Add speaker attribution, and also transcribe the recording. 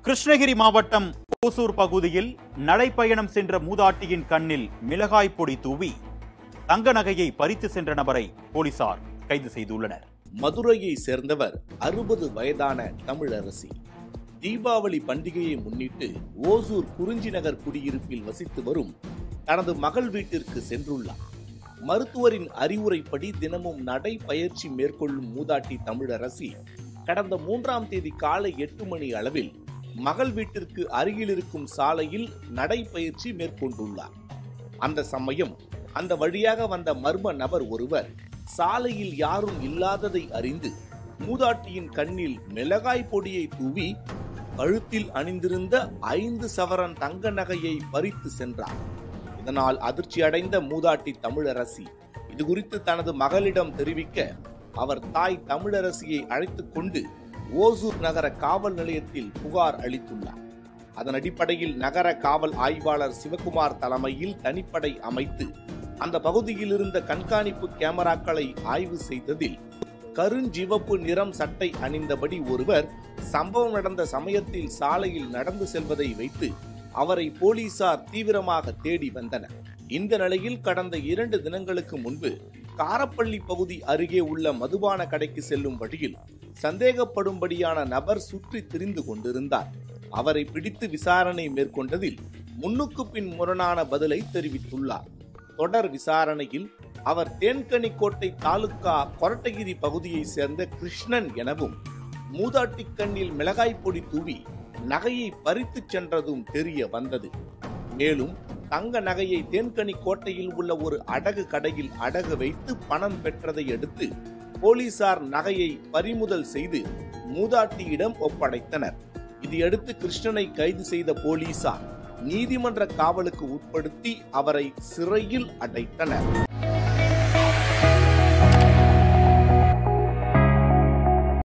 Speaker 1: கிருஷ்ணகிரி மாவட்டம் ஓசூர் பகுதியில் நடைப்பயணம் சென்ற மூதாட்டியின் கண்ணில் மிளகாய் பொடி தூவி தங்க நகையை பறித்து சென்ற நபரை போலீசார் கைது செய்துள்ளனர்
Speaker 2: மதுரையை சேர்ந்தவர் அறுபது வயதான தமிழரசி தீபாவளி பண்டிகையை முன்னிட்டு ஓசூர் குறிஞ்சி நகர் குடியிருப்பில் வசித்து வரும் தனது மகள் வீட்டிற்கு சென்றுள்ளார் மருத்துவரின் அறிவுரைப்படி தினமும் நடை பயிற்சி மேற்கொள்ளும் மூதாட்டி தமிழரசி கடந்த மூன்றாம் தேதி காலை எட்டு மணி அளவில் மகள் வீட்டிற்கு அருகில் இருக்கும் சாலையில் நடைப்பயிற்சி மேற்கொண்டுள்ளார் அந்த சமயம் அந்த வழியாக வந்த மர்ம நபர் ஒருவர் சாலையில் யாரும் இல்லாததை அறிந்து மூதாட்டியின் கண்ணில் மிளகாய் பொடியை தூவி கழுத்தில் அணிந்திருந்த ஐந்து சவரன் தங்க நகையை பறித்து சென்றார் இதனால் அதிர்ச்சி அடைந்த மூதாட்டி தமிழரசி இது குறித்து தனது மகளிடம் தெரிவிக்க அவர் தாய் தமிழரசியை அழைத்துக் கொண்டு ஓசூர் நகர காவல் நிலையத்தில் புகார் அளித்துள்ளார் அதன் அடிப்படையில் நகர காவல் ஆய்வாளர் சிவகுமார் தலைமையில் தனிப்படை அமைத்து அந்த பகுதியில் இருந்த கண்காணிப்பு கேமராக்களை ஆய்வு செய்ததில் கருஞ்சிவப்பு நிறம் சட்டை அணிந்தபடி ஒருவர் சம்பவம் நடந்த சமயத்தில் சாலையில் நடந்து செல்வதை வைத்து அவரை போலீசார் தீவிரமாக தேடி வந்தனர் இந்த நிலையில் கடந்த இரண்டு தினங்களுக்கு முன்பு காரப்பள்ளி பகுதி அருகே உள்ள மதுபான கடைக்கு செல்லும் வழியில் சந்தேகப்படும்படியான நபர் சுற்றி திரிந்து கொண்டிருந்தார் அவரை பிடித்து விசாரணை மேற்கொண்டதில் முன்னுக்கு பின் முரணான பதிலை தெரிவித்துள்ளார் தொடர் விசாரணையில் அவர் தேன்கனிக்கோட்டை தாலுகா கொரட்டகிரி பகுதியைச் சேர்ந்த கிருஷ்ணன் எனவும் மூதாட்டி கண்ணில் மிளகாய் பொடி தூவி நகையை பறித்துச் சென்றதும் தெரிய வந்தது மேலும் தங்க நகையை தேன்கனி கோட்டையில் உள்ள ஒரு அடகு கடையில் அடகு வைத்து பணம் பெற்றதை அடுத்து போலீசார் நகையை பறிமுதல் செய்து மூதாட்டியிடம் ஒப்படைத்தனர் இதையடுத்து கிருஷ்ணனை கைது செய்த போலீசார் நீதிமன்ற காவலுக்கு உட்படுத்தி அவரை சிறையில் அடைத்தனர்